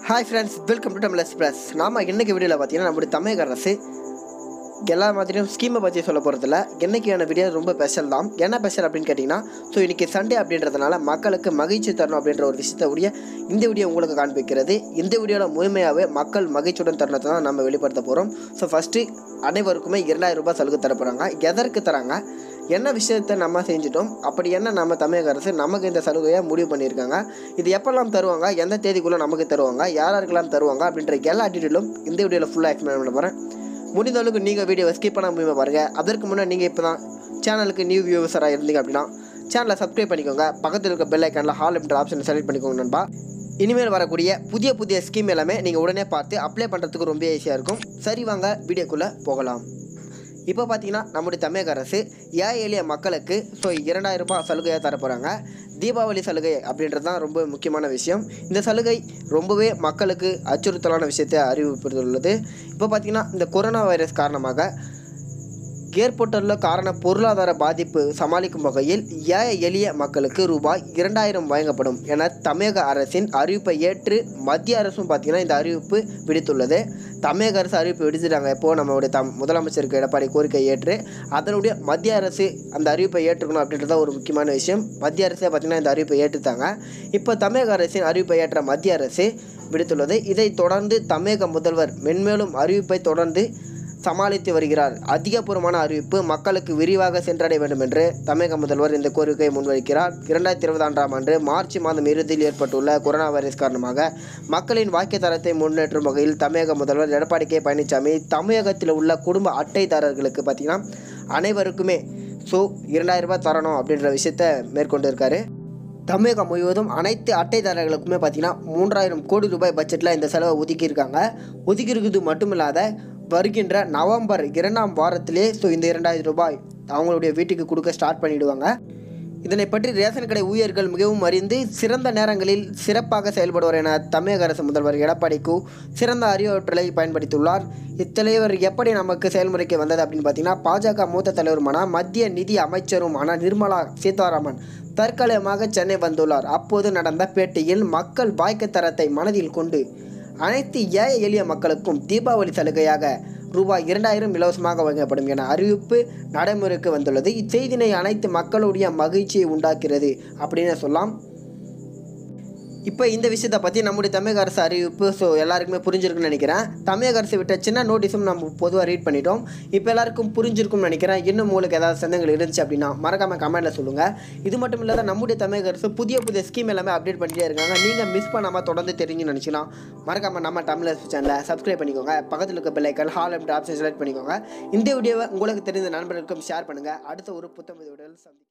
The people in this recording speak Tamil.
hi friends welcome to Tamil Express நாம இன்னைக்கு வீடியோவில் பார்த்தீங்கன்னா நம்முடைய தமிழக அரசு எல்லா மாதிரியும் ஸ்கீமை பற்றி சொல்ல போகிறதில்ல என்னைக்கான வீடியோ ரொம்ப ஸ்பெஷல் தான் என்ன ஸ்பெஷல் அப்படின்னு கேட்டிங்கன்னா ஸோ இன்றைக்கி சண்டே அப்படின்றதுனால மக்களுக்கு மகிழ்ச்சி தரணும் அப்படின்ற ஒரு விஷயத்தை உடைய இந்த வீடியோ உங்களுக்கு காண்பிக்கிறது இந்த வீடியோவில் முழுமையாகவே மக்கள் மகிழ்ச்சியுடன் தருணத்தை தான் நம்ம வெளிப்படுத்த போகிறோம் ஸோ ஃபஸ்ட்டு அனைவருக்குமே இரண்டாயிரம் ரூபாய் சலுகை தர போகிறாங்க எதற்கு தராங்க என்ன விஷயத்தை நம்ம செஞ்சிட்டோம் அப்படி என்ன நம்ம தமிழக அரசு நமக்கு இந்த சலுகையை முடிவு பண்ணியிருக்காங்க இது எப்பெல்லாம் தருவாங்க எந்த தேதிக்குள்ளே நமக்கு தருவாங்க யார் யாருக்கெல்லாம் தருவாங்க அப்படின்ற எல்லா டீட்டெயிலும் இந்த வீடியோவில் ஃபுல்லாக எக்ஸ்பிளைன் பண்ண போகிறேன் முடிந்த அளவுக்கு நீங்கள் வீடியோவை ஸ்கிப் பண்ண முடியுமா பாருங்கள் அதற்கு முன்னாடி நீங்கள் இப்போ தான் சேனலுக்கு நியூ வியூவர்ஸராக இருந்தீங்க அப்படின்னா சேனலை சப்ஸ்கிரைப் பண்ணிக்கோங்க பக்கத்தில் இருக்க பெல் ஐக்கானில் ஹால் என்ற ஆப்ஷனை செலக்ட் பண்ணிக்கோங்க நண்பா இனிமேல் வரக்கூடிய புதிய புதிய ஸ்கீம் எல்லாமே நீங்கள் உடனே பார்த்து அப்ளை பண்ணுறதுக்கு ரொம்ப ஈஸியாக இருக்கும் சரி வாங்க வீடியோக்குள்ளே போகலாம் இப்போ பார்த்தீங்கன்னா நம்முடைய தமிழக அரசு ஏழை எளிய மக்களுக்கு ஸோ இரண்டாயிரம் ரூபாய் சலுகையாக தர போகிறாங்க தீபாவளி சலுகை அப்படின்றது தான் ரொம்ப முக்கியமான விஷயம் இந்த சலுகை ரொம்பவே மக்களுக்கு அச்சுறுத்தலான விஷயத்தை அறிவிப்பதுள்ளது இப்போ பார்த்தீங்கன்னா இந்த கொரோனா வைரஸ் காரணமாக ஏற்பட்டுள்ள காரண பொருளாதார பாதிப்பு சமாளிக்கும் வகையில் ஏழை எளிய மக்களுக்கு ரூபாய் இரண்டாயிரம் வழங்கப்படும் என தமிழக அரசின் அறிவிப்பை ஏற்று மத்திய அரசும் பார்த்தீங்கன்னா இந்த அறிவிப்பு விடுத்துள்ளது தமிழக அரசு அறிவிப்பு விடுத்துட்டாங்க இப்போது நம்மளுடைய தம் முதலமைச்சருக்கு எடப்பாடி கோரிக்கை ஏற்று அதனுடைய மத்திய அரசு அந்த அறிவிப்பை ஏற்றுக்கணும் அப்படின்றது தான் ஒரு முக்கியமான விஷயம் மத்திய அரசே பார்த்தீங்கன்னா இந்த அறிவிப்பை ஏற்றுத்தாங்க இப்போ தமிழக அரசின் அறிவிப்பை ஏற்ற மத்திய அரசு விடுத்துள்ளது இதை தொடர்ந்து தமிழக முதல்வர் மென்மேலும் அறிவிப்பை தொடர்ந்து சமாளித்து வருகிறார் அதிகபூர்வமான அறிவிப்பு மக்களுக்கு விரிவாக சென்றடைய வேண்டும் என்று தமிழக முதல்வர் இந்த கோரிக்கையை முன்வைக்கிறார் இரண்டாயிரத்தி இருபது ஆண்டாம் ஆண்டு மார்ச் மாதம் இறுதியில் ஏற்பட்டுள்ள கொரோனா வைரஸ் காரணமாக மக்களின் வாழ்க்கை தரத்தை முன்னேற்றும் வகையில் தமிழக முதல்வர் எடப்பாடி கே பழனிசாமி தமிழகத்தில் உள்ள குடும்ப அட்டைதாரர்களுக்கு பார்த்தீங்கன்னா அனைவருக்குமே ஸோ இரண்டாயிரம் ரூபாய் தரணும் அப்படின்ற விஷயத்த மேற்கொண்டு இருக்காரு தமிழகம் முழுவதும் அனைத்து அட்டைதாரர்களுக்குமே பார்த்தீங்கன்னா மூன்றாயிரம் கோடி ரூபாய் பட்ஜெட்டில் இந்த செலவை ஒதுக்கியிருக்காங்க ஒதுக்கியிருக்கிறது மட்டுமில்லாத வருகின்ற நவம்பர் இரண்டாம் வாரத்திலே ஸோ இந்த இரண்டாயிரம் ரூபாய் அவங்களுடைய வீட்டுக்கு கொடுக்க ஸ்டார்ட் பண்ணிடுவாங்க இதனை பற்றி ரேஷன் கடை ஊழியர்கள் மிகவும் அறிந்து சிறந்த நேரங்களில் சிறப்பாக செயல்படுவார் என தமிழக அரசு முதல்வர் எடப்பாடி கு சிறந்த அறிவாற்றலை பயன்படுத்தியுள்ளார் இத்தலைவர் எப்படி நமக்கு செயல்முறைக்கு வந்தது அப்படின்னு பார்த்தீங்கன்னா பாஜக மூத்த தலைவருமான மத்திய நிதி அமைச்சருமான நிர்மலா சீதாராமன் தற்காலிகமாக சென்னை வந்துள்ளார் அப்போது நடந்த பேட்டியில் மக்கள் வாய்க்கு தரத்தை மனதில் கொண்டு அனைத்து ஏழை எளிய மக்களுக்கும் தீபாவளி சலுகையாக ரூபாய் இரண்டாயிரம் இலவசமாக வழங்கப்படும் என அறிவிப்பு நடைமுறைக்கு வந்துள்ளது இச்செய்தினை அனைத்து மக்களுடைய மகிழ்ச்சியை உண்டாக்கிறது அப்படின்னு சொல்லலாம் இப்போ இந்த விஷயத்தை பற்றி நம்முடைய தமிழக அரசு அறிவிப்பு ஸோ எல்லாருக்குமே புரிஞ்சிருக்குன்னு நினைக்கிறேன் தமிழக அரசு விட்ட சின்ன நோட்டீஸும் நம்ம பொதுவாக ரீட் பண்ணிட்டோம் இப்போ எல்லாருக்கும் புரிஞ்சிருக்கும்னு நினைக்கிறேன் இன்னும் உங்களுக்கு ஏதாவது சந்தங்கள் இருந்துச்சு அப்படின்னா மறக்காமல் கமெண்ட்டில் சொல்லுங்கள் இது மட்டும் இல்லாத நம்முடைய தமிழக அரசு புதிய புதிய ஸ்கீம் எல்லாமே அப்டேட் பண்ணிட்டே இருக்காங்க நீங்கள் மிஸ் பண்ணாமல் தொடர்ந்து தெரிஞ்சுன்னு நினச்சிக்கலாம் மறக்காமல் நம்ம தமிழ் அரசு சேனலை சப்ஸ்கிரைப் பண்ணிக்கோங்க பக்கத்தில் இருக்க பெல்லைக்கல் ஹால் என்ற ஆப்ஷன் செலக்ட் பண்ணிக்கோங்க இந்த வீடியோவை உங்களுக்கு தெரிந்த நண்பர்களுக்கும் ஷேர் பண்ணுங்கள் அடுத்த ஒரு புத்தம் வீடியோவில் சந்தி